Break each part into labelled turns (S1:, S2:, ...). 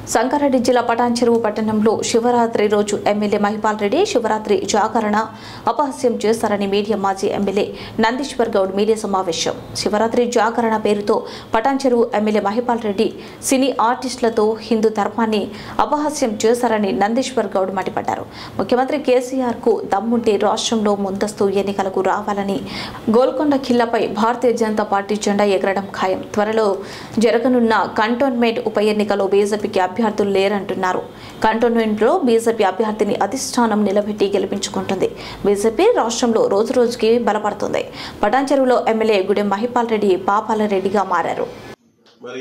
S1: సంగారెడ్డి జిల్లా పటాన్చెరువు పట్టణంలో శివరాత్రి రోజు ఎమ్మెల్యే మహిపాల్ రెడ్డి శివరాత్రి జాగరణ అపహాస్యం చేస్తారని మీడియా మాజీ ఎమ్మెల్యే నందీశ్వర్ గౌడ్ మీడియా సమావేశం శివరాత్రి జాగరణ పేరుతో పటాన్చెరువు ఎమ్మెల్యే మహిపాల్ రెడ్డి సినీ ఆర్టిస్టులతో హిందూ ధర్మాన్ని అపహాస్యం చేశారని నందీశ్వర్ గౌడ్ మండిపడ్డారు ముఖ్యమంత్రి కేసీఆర్ కు దమ్ముంటే రాష్ట్రంలో ముందస్తు ఎన్నికలకు రావాలని గోల్కొండ ఖిల్లాపై భారతీయ జనతా పార్టీ జెండా ఎగరడం ఖాయం త్వరలో జరగనున్న కంటోన్మెంట్ ఉప ఎన్నికలో బీజేపీకి అభ్యర్థులు లేరంటున్నారు కంటోన్మెంట్లో బీజేపీ అభ్యర్థిని అధిష్టానం నిలబెట్టి గెలిపించుకుంటుంది బీజేపీ రాష్ట్రంలో రోజురోజుకి బలపడుతుంది పటాన్చెరువులో ఎమ్మెల్యే గుడెం మహిపాల్ రెడ్డి పాపాల రెడ్డిగా మారారు
S2: మరి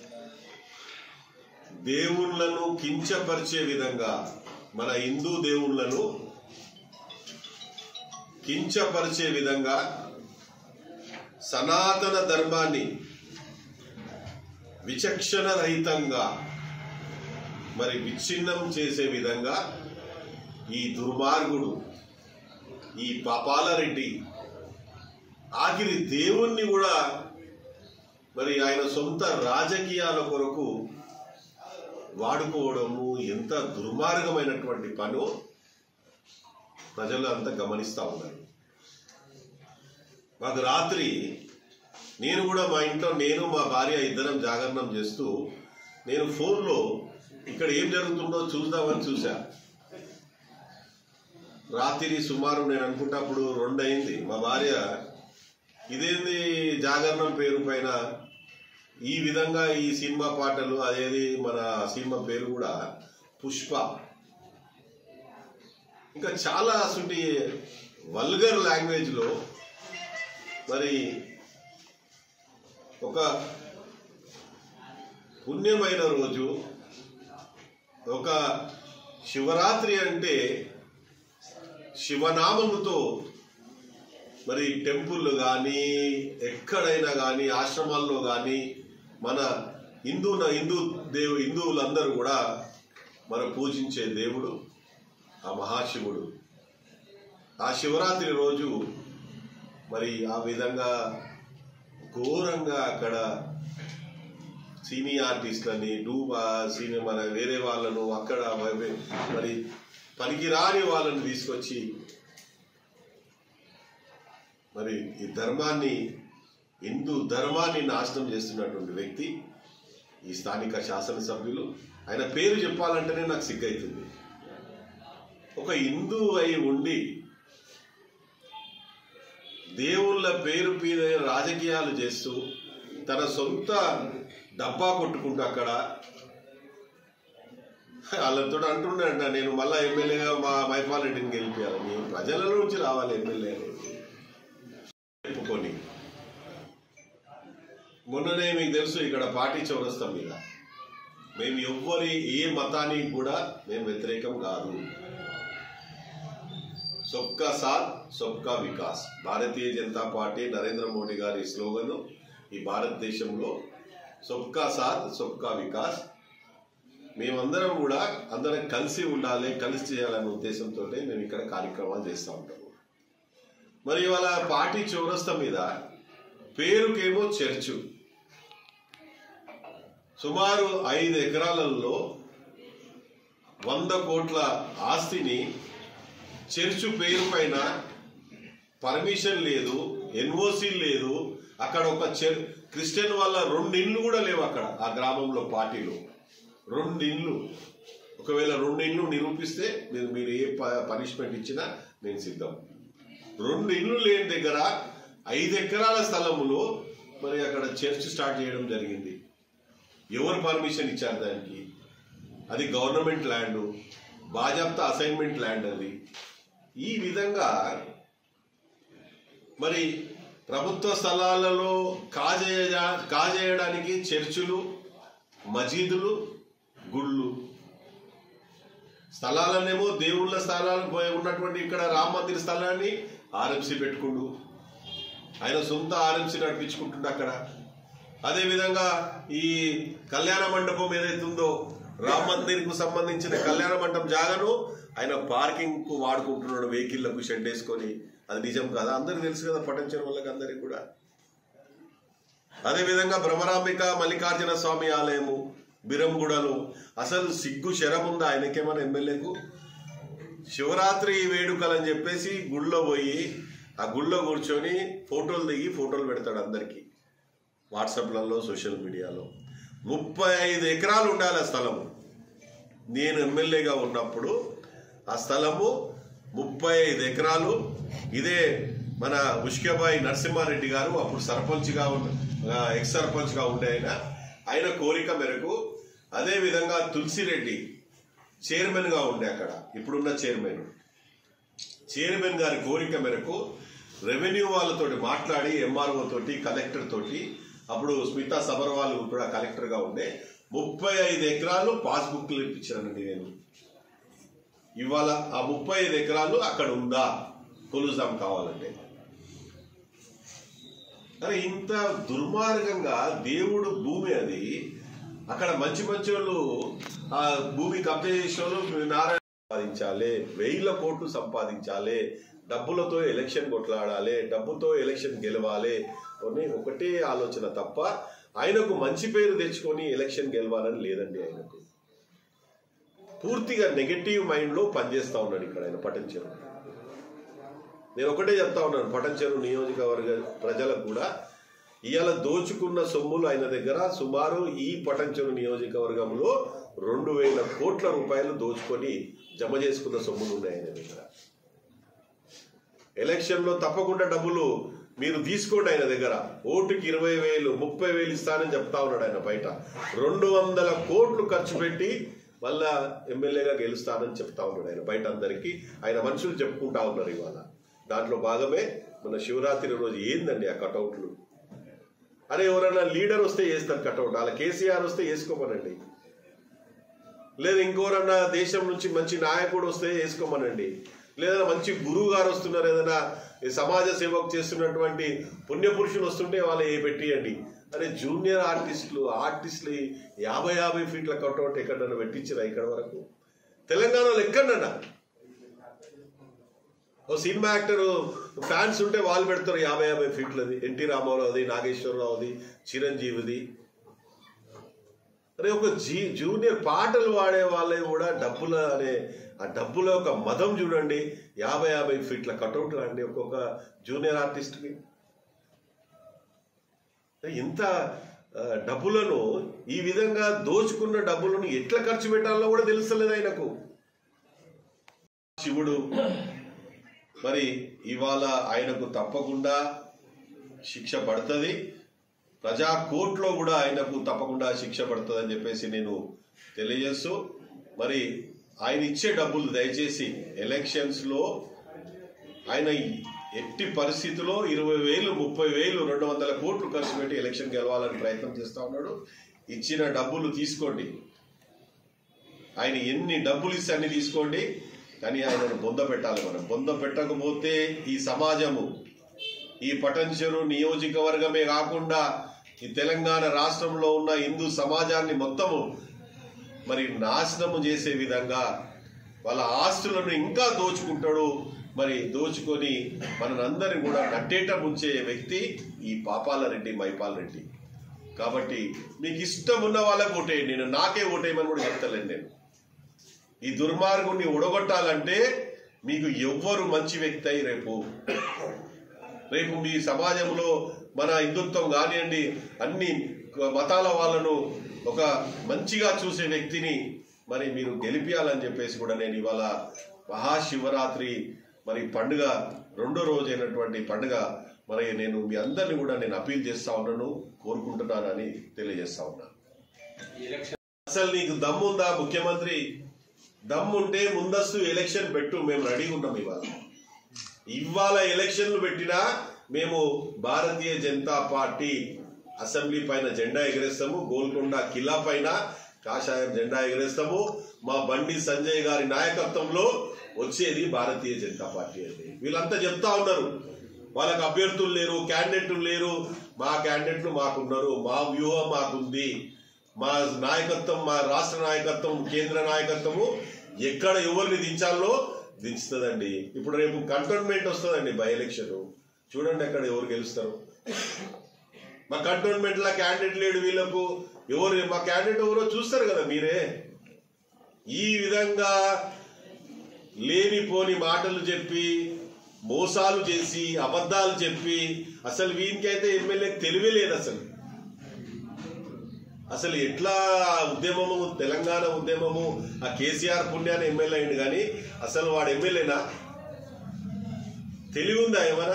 S2: దేవుళ్ళను కించపరిచే విధంగా మన హిందూ దేవుళ్ళను కించపరిచే విధంగా సనాతన ధర్మాన్ని విచక్షణ రహితంగా మరి విచ్ఛిన్నం చేసే విధంగా ఈ దుర్మార్గుడు ఈ పాపాలరెడ్డి ఆఖరి దేవుణ్ణి కూడా మరి ఆయన సొంత రాజకీయాల కొరకు వాడుకోవడము ఎంత దుర్మార్గమైనటువంటి పనో ప్రజలు అంతా గమనిస్తూ ఉన్నారు మాకు రాత్రి నేను కూడా మా ఇంట్లో నేను మా భార్య ఇద్దరం జాగరణం చేస్తూ నేను ఫోన్లో ఇక్కడ ఏం జరుగుతుందో చూద్దామని చూసా రాత్రి సుమారు నేను అనుకుంటా అప్పుడు రెండు అయింది మా భార్య ఇదేంది జాగరణం పేరు పైన ఈ విధంగా ఈ సినిమా పాటలు అదేది మన సినిమా పేరు కూడా పుష్ప ఇంకా చాలా అసలు వల్గర్ లాంగ్వేజ్లో మరి ఒక పుణ్యమైన రోజు ఒక శివరాత్రి అంటే శివనామముతో మరి టెంపుల్ కానీ ఎక్కడైనా కానీ ఆశ్రమాల్లో కానీ మన హిందూ హిందూ దేవు హిందువులందరూ కూడా మన పూజించే దేవుడు ఆ మహాశివుడు ఆ శివరాత్రి రోజు మరి ఆ విధంగా ఘోరంగా అక్కడ సినీ ఆర్టిస్టులని డూబా సినీ మన వేరే వాళ్ళను అక్కడ మరి పనికిరాని వాళ్ళని తీసుకొచ్చి మరి ఈ ధర్మాన్ని హిందూ ధర్మాన్ని నాశనం చేస్తున్నటువంటి వ్యక్తి ఈ స్థానిక శాసనసభ్యులు ఆయన పేరు చెప్పాలంటేనే నాకు సిగ్గైతుంది ఒక హిందూ అయి ఉండి దేవుళ్ళ పేరు మీద రాజకీయాలు చేస్తూ తన సొంత డబ్బా కొట్టుకుంటూ అక్కడ వాళ్ళతో అంటుండంట నేను మళ్ళా ఎమ్మెల్యేగా మా మైపాల్ రెడ్డిని గెలిపాను ప్రజల నుంచి రావాలి ఎమ్మెల్యే అనేది చెప్పుకొని మొన్ననే మీకు తెలుసు ఇక్కడ పార్టీ చౌరస్తా మీద మేము ఎవ్వరి ఏ మతానికి కూడా మేము వ్యతిరేకం కాదు సొబ్కా సాత్ సొబ్కా వికాస్ భారతీయ జనతా పార్టీ నరేంద్ర మోడీ గారి స్లోగన్ ఈ భారతదేశంలో సొబ్కా సాత్ సొబ్కా వికాస్ మేమందరం కూడా అందరం కలిసి ఉండాలి కలిసి చేయాలనే ఉద్దేశంతో మేము ఇక్కడ కార్యక్రమాలు చేస్తూ ఉంటాము మరి ఇవాళ పార్టీ చౌరస్తా మీద పేరుకేమో చర్చు సుమారు ఐదు ఎకరాలలో వంద కోట్ల ఆస్తిని చర్చు పేరు పైన పర్మిషన్ లేదు ఎన్ఓసి లేదు అక్కడ ఒక చర్ క్రిస్టియన్ వాళ్ళ రెండు ఇండ్లు కూడా లేవు అక్కడ ఆ గ్రామంలో పార్టీలో రెండు ఇండ్లు ఒకవేళ రెండు ఇండ్లు నిరూపిస్తే నేను మీరు ఏ పనిష్మెంట్ ఇచ్చినా నేను సిద్ధం రెండు ఇండ్లు లేని దగ్గర ఐదు ఎకరాల స్థలములో మరి అక్కడ చర్చ్ స్టార్ట్ చేయడం జరిగింది ఎవరు పర్మిషన్ ఇచ్చారు దానికి అది గవర్నమెంట్ ల్యాండ్ బాజాప్తా అసైన్మెంట్ ల్యాండ్ అది ఈ విధంగా మరి ప్రభుత్వ స్థలాలలో కాజేయ కాజేయడానికి చర్చులు మజీదులు గుళ్ళు స్థలాలనేమో దేవుళ్ళ స్థలాలు ఉన్నటువంటి ఇక్కడ రామ మందిర స్థలాన్ని ఆర్ఎంసీ పెట్టుకుండు ఆయన సొంత ఆర్ఎంసీ నడిపించుకుంటుండ అక్కడ అదే విధంగా ఈ కళ్యాణ మండపం ఏదైతే ఉందో రామ్ మందిర్ కు సంబంధించిన కళ్యాణ మండపం జాగను ఆయన పార్కింగ్ కు వాడుకుంటున్నాడు వెహికల్లకు షెడ్ వేసుకొని అది నిజం కదా అందరికి తెలుసు కదా పఠించిన వాళ్ళకి అందరికి కూడా అదే విధంగా భ్రమరాంబిక మల్లికార్జున స్వామి ఆలయము బిరంగూడలు అసలు సిగ్గు శరం ఉందా ఆయనకేమన్నా ఎమ్మెల్యేకు శివరాత్రి వేడుకలు అని చెప్పేసి గుళ్ళో పోయి ఆ గుళ్ళో కూర్చొని ఫోటోలు దిగి ఫోటోలు పెడతాడు అందరికీ వాట్సాప్లలో సోషల్ మీడియాలో ముప్పై ఐదు ఎకరాలు ఉండాలి ఆ స్థలము నేను ఎమ్మెల్యేగా ఉన్నప్పుడు ఆ స్థలము ముప్పై ఐదు ఎకరాలు ఇదే మన ఉష్కబాయి నరసింహారెడ్డి గారు అప్పుడు సర్పంచ్గా ఉన్న ఎక్స్ సర్పంచ్గా ఉండే ఆయన ఆయన కోరిక మేరకు అదే విధంగా తులసిరెడ్డి చైర్మన్గా ఉండే అక్కడ ఇప్పుడున్న చైర్మన్ చైర్మన్ గారి కోరిక మేరకు రెవెన్యూ వాళ్ళతోటి మాట్లాడి ఎంఆర్ఓ తోటి కలెక్టర్ తోటి అప్పుడు స్మితా సబర్వాల్ కూడా కలెక్టర్ గా ఉండే ముప్పై ఐదు ఎకరాలు పాస్బుక్లు ఇప్పించానండి నేను ఇవాళ ఆ ముప్పై ఐదు ఎకరాలు అక్కడ ఉందా కొలుసాం కావాలంటే అరే ఇంత దుర్మార్గంగా దేవుడు భూమి అది అక్కడ మంచి మంచి వాళ్ళు ఆ భూమి కబ్జా చేసిన వాళ్ళు నారాయణ సంపాదించాలి వేల కోట్లు సంపాదించాలి డబ్బులతో ఎలక్షన్ కొట్లాడాలి డబ్బుతో ఎలక్షన్ గెలవాలి అని ఒకటే ఆలోచన తప్ప ఆయనకు మంచి పేరు తెచ్చుకొని ఎలక్షన్ గెలవాలని లేదండి ఆయనకు పూర్తిగా నెగటివ్ మైండ్ లో పనిచేస్తా ఉన్నాడు ఇక్కడ ఆయన పటంచెరు నేను ఒకటే చెప్తా ఉన్నాను పటంచెరు నియోజకవర్గ ప్రజలకు కూడా ఇవాళ దోచుకున్న సొమ్ములు ఆయన దగ్గర సుమారు ఈ పటంచెరు నియోజకవర్గంలో రెండు వేల కోట్ల రూపాయలు దోచుకొని జమ చేసుకున్న సొమ్ములు ఉన్నాయి ఆయన దగ్గర ఎలక్షన్ లో తప్పకుండా డబ్బులు మీరు తీసుకోండి ఆయన దగ్గర ఓటుకి ఇరవై వేలు ముప్పై వేలు ఇస్తానని చెప్తా ఉన్నాడు ఆయన బయట రెండు వందల కోట్లు ఖర్చు పెట్టి మళ్ళా ఎమ్మెల్యేగా గెలుస్తానని చెప్తా ఉన్నాడు ఆయన బయట అందరికీ ఆయన మనుషులు చెప్పుకుంటా ఉన్నారు ఇవాళ దాంట్లో భాగమే మన శివరాత్రి రోజు ఏందండి ఆ కటౌట్లు అరే ఎవరైనా లీడర్ వస్తే వేస్తారు కటౌట్ అలా కేసీఆర్ వస్తే వేసుకోమనండి లేదా ఇంకోరన్నా దేశం నుంచి మంచి నాయకుడు వస్తే వేసుకోమనండి లేదా మంచి గురువు గారు వస్తున్నారు ఏదైనా ఈ సమాజ సేవకు చేస్తున్నటువంటి పుణ్యపురుషులు వస్తుంటే వాళ్ళు ఏ పెట్టియండి అరే జూనియర్ ఆర్టిస్టులు ఆర్టిస్టులు యాభై యాభై ఫీట్ల కట్అవుట్ ఎక్కడన్నా పెట్టించిరా ఇక్కడ వరకు తెలంగాణలో ఎక్కడన్నా ఓ సినిమా యాక్టర్ ఫ్యాన్స్ ఉంటే వాళ్ళు పెడతారు యాభై యాభై ఫీట్లది ఎన్టీ రామారావుది నాగేశ్వరరావుది చిరంజీవిది అరే ఒక జీ జూనియర్ పాటలు వాడే వాళ్ళే కూడా డబ్బుల అనే ఆ డబ్బుల ఒక మదం చూడండి యాభై యాభై ఫీట్ల కటౌట్ అండి ఒక్కొక్క జూనియర్ ఆర్టిస్ట్కి ఇంత ఆ, డబ్బులను ఈ విధంగా దోచుకున్న డబ్బులను ఎట్లా ఖర్చు పెట్టాలో కూడా తెలుస్తలేదు ఆయనకు శివుడు మరి ఇవాళ ఆయనకు తప్పకుండా శిక్ష పడుతుంది ప్రజా కోర్టులో కూడా ఆయనకు తప్పకుండా శిక్ష పడుతుందని చెప్పేసి నేను తెలియజేస్తూ మరి ఆయన ఇచ్చే డబ్బులు దయచేసి ఎలక్షన్స్ లో ఆయన ఎట్టి పరిస్థితిలో ఇరవై వేలు ముప్పై వేలు రెండు వందల కోట్లు ఖర్చు పెట్టి ఎలక్షన్ గెలవాలని ప్రయత్నం చేస్తా ఉన్నాడు ఇచ్చిన డబ్బులు తీసుకోండి ఆయన ఎన్ని డబ్బులు ఇస్తే అన్ని తీసుకోండి కానీ ఆయనను బొంద పెట్టాలి మనం బొంద పెట్టకపోతే ఈ సమాజము ఈ పటంచెరు నియోజకవర్గమే కాకుండా ఈ తెలంగాణ రాష్ట్రంలో ఉన్న హిందూ సమాజాన్ని మొత్తము మరి నాశనము చేసే విధంగా వాళ్ళ ఆస్తులను ఇంకా దోచుకుంటాడు మరి దోచుకొని మనందరిని కూడా నట్టేట ముంచే వ్యక్తి ఈ పాపాల రెడ్డి మైపాల్ రెడ్డి కాబట్టి మీకు ఇష్టం ఉన్న వాళ్ళకు ఓటేయండి నేను నాకే ఓటేయమని కూడా చెప్తలేను నేను ఈ దుర్మార్గుని ఉడగొట్టాలంటే మీకు ఎవ్వరు మంచి వ్యక్తి అయి రేపు రేపు మీ సమాజంలో మన హిందుత్వం కానివ్వండి అన్ని మతాల వాళ్ళను ఒక మంచిగా చూసే వ్యక్తిని మరి మీరు గెలిపియాలని చెప్పేసి కూడా నేను ఇవాళ మహాశివరాత్రి మరి పండుగ రెండో రోజు అయినటువంటి పండుగ మరి నేను మీ అందరిని కూడా నేను అపీల్ చేస్తా ఉన్నాను కోరుకుంటున్నానని తెలియజేస్తా ఉన్నాను అసలు నీకు దమ్ముందా ముఖ్యమంత్రి దమ్ముంటే ముందస్తు ఎలక్షన్ పెట్టు మేము రెడీగా ఉన్నాం ఇవాళ ఇవాళ ఎలక్షన్లు పెట్టినా మేము భారతీయ జనతా పార్టీ అసెంబ్లీ పైన జెండా ఎగరేస్తాము గోల్కొండ కిలా పైన కాషాయం జెండా ఎగరేస్తాము మా బండి సంజయ్ గారి నాయకత్వంలో వచ్చేది భారతీయ జనతా పార్టీ అండి వీళ్ళంతా చెప్తా ఉన్నారు వాళ్ళకి అభ్యర్థులు లేరు క్యాండిడేట్లు లేరు మా క్యాండిడేట్లు మాకున్నారు మా వ్యూహం మాకుంది మా నాయకత్వం మా రాష్ట్ర నాయకత్వం కేంద్ర నాయకత్వము ఎక్కడ ఎవరిని దించాలో దించుతుందండి ఇప్పుడు రేపు కంటోన్మెంట్ వస్తుందండి బై ఎలక్షన్ చూడండి అక్కడ ఎవరు గెలుస్తారు మా కంటోన్మెంట్ లా క్యాండిడేట్ లేడు వీళ్ళకు ఎవరు మా క్యాండిడేట్ ఎవరో చూస్తారు కదా మీరే ఈ విధంగా లేనిపోని మాటలు చెప్పి మోసాలు చేసి అబద్ధాలు చెప్పి అసలు వీనికైతే ఎమ్మెల్యేకి తెలివే లేదు అసలు అసలు ఎట్లా ఆ ఉద్యమము తెలంగాణ ఉద్యమము ఆ కేసీఆర్ పుణ్యాన్ని ఎమ్మెల్యే అయింది కానీ అసలు వాడు ఎమ్మెల్యేనా తెలివి ఉందా ఏమన్నా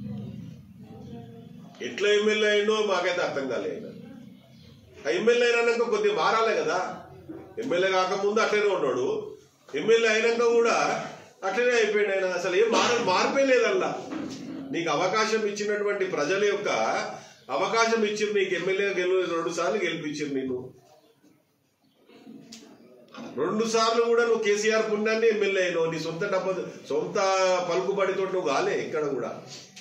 S2: ఎట్లా ఎమ్మెల్యే అయిందో మాకైతే అర్థం కాలేదు ఆ ఎమ్మెల్యే అయినాక కొద్దిగా మారాలే కదా ఎమ్మెల్యే కాకముందు అట్లనే ఉన్నాడు ఎమ్మెల్యే అయినాక కూడా అట్లనే అయిపోయాడు ఆయన అసలు ఏం మార మార్పే లేదల్లా నీకు అవకాశం ఇచ్చినటువంటి ప్రజల యొక్క అవకాశం ఇచ్చింది నీకు ఎమ్మెల్యే గెలు రెండు సార్లు గెలిపించింది నేను రెండు సార్లు కూడా నువ్వు కేసీఆర్ పుణ్యాన్ని ఎమ్మెల్యే అయినావు నీ సొంత డబ్బు సొంత పలుకుబడితో నువ్వు కాలే ఇక్కడ కూడా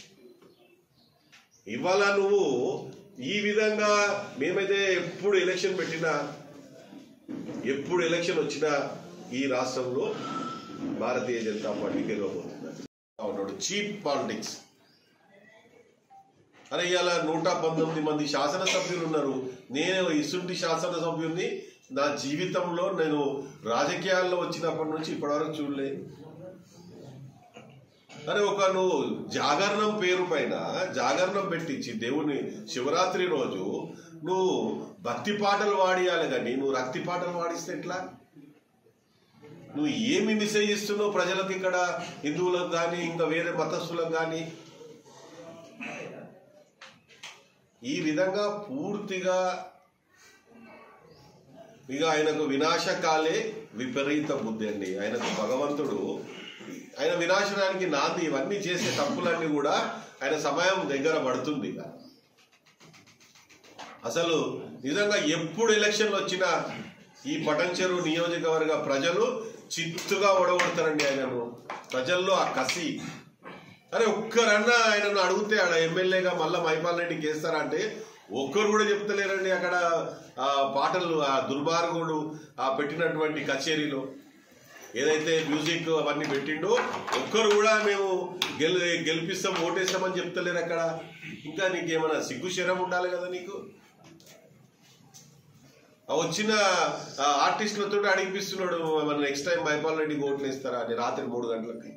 S2: ఇవాళ నువ్వు ఈ విధంగా మేమైతే ఎప్పుడు ఎలక్షన్ పెట్టినా ఎప్పుడు ఎలక్షన్ వచ్చినా ఈ రాష్ట్రంలో భారతీయ జనతా పార్టీ గెలవబోతున్నది ఉన్నాడు చీప్ పాలిటిక్స్ అరే ఇవాళ నూట పంతొమ్మిది మంది శాసనసభ్యులు ఉన్నారు నేను ఇసుంటి శాసనసభ్యుల్ని నా జీవితంలో నేను రాజకీయాల్లో వచ్చినప్పటి నుంచి ఇప్పటివరకు చూడలేదు అరే ఒక నువ్వు జాగరణం పేరు పైన జాగరణం పెట్టించి దేవుని శివరాత్రి రోజు నువ్వు భక్తి పాటలు వాడియాలి కానీ నువ్వు రక్తి పాటలు వాడిస్తే ఎట్లా నువ్వు ఏమి మెసేజ్ ఇస్తున్నావు ప్రజలకు ఇక్కడ హిందువులకు కానీ ఇంకా వేరే మతస్థులకు కానీ ఈ విధంగా పూర్తిగా ఇక ఆయనకు వినాశకాలే విపరీత బుద్ధి అండి ఆయనకు భగవంతుడు ఆయన వినాశనానికి నాంది ఇవన్నీ చేసే తప్పులన్నీ కూడా ఆయన సమయం దగ్గర పడుతుంది ఇక అసలు నిజంగా ఎప్పుడు ఎలక్షన్లు వచ్చినా ఈ పటంచెరు నియోజకవర్గ ప్రజలు చిత్తుగా ఓడగొడతారండి ఆయనను ప్రజల్లో ఆ కసి అరే ఒక్కరన్నా ఆయనను అడిగితే ఆడ ఎమ్మెల్యేగా మళ్ళా మైపాల్ రెడ్డికి వేస్తారంటే ఒక్కరు కూడా చెప్తలేరండి అక్కడ ఆ పాటలు ఆ దుర్మార్గుడు ఆ పెట్టినటువంటి కచేరీలో ఏదైతే మ్యూజిక్ అవన్నీ పెట్టిండో ఒక్కరు కూడా మేము గెల్ గెలిపిస్తాం ఓటేస్తామని చెప్తలేరు అక్కడ ఇంకా నీకేమైనా సిగ్గు శరం ఉండాలి కదా నీకు ఆ వచ్చిన ఆ ఆర్టిస్టులతో అడిగిపిస్తున్నాడు మన నెక్స్ట్ టైం మైపాల్ రెడ్డికి ఓట్లు వేస్తారా అని రాత్రి మూడు గంటలకి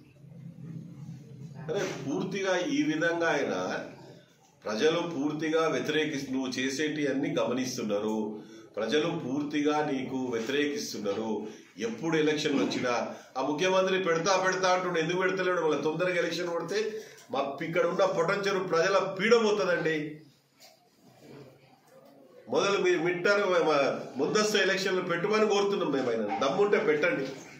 S2: అరే పూర్తిగా ఈ విధంగా ఆయన ప్రజలు పూర్తిగా వ్యతిరేకిస్తు నువ్వు చేసేటి అన్ని గమనిస్తున్నారు ప్రజలు పూర్తిగా నీకు వ్యతిరేకిస్తున్నారు ఎప్పుడు ఎలక్షన్లు వచ్చినా ఆ ముఖ్యమంత్రి పెడతా పెడతా అంటుండే ఎందుకు పెడతలేడు వాళ్ళ తొందరగా ఎలక్షన్ పడితే మా ఇక్కడ ఉన్న పొటెన్షియల్ ప్రజల పీడపోతుందండి మొదలు మీరు మిట్టర్ ముందస్తు ఎలక్షన్లు పెట్టమని కోరుతున్నాం మేము ఆయన దమ్ముంటే పెట్టండి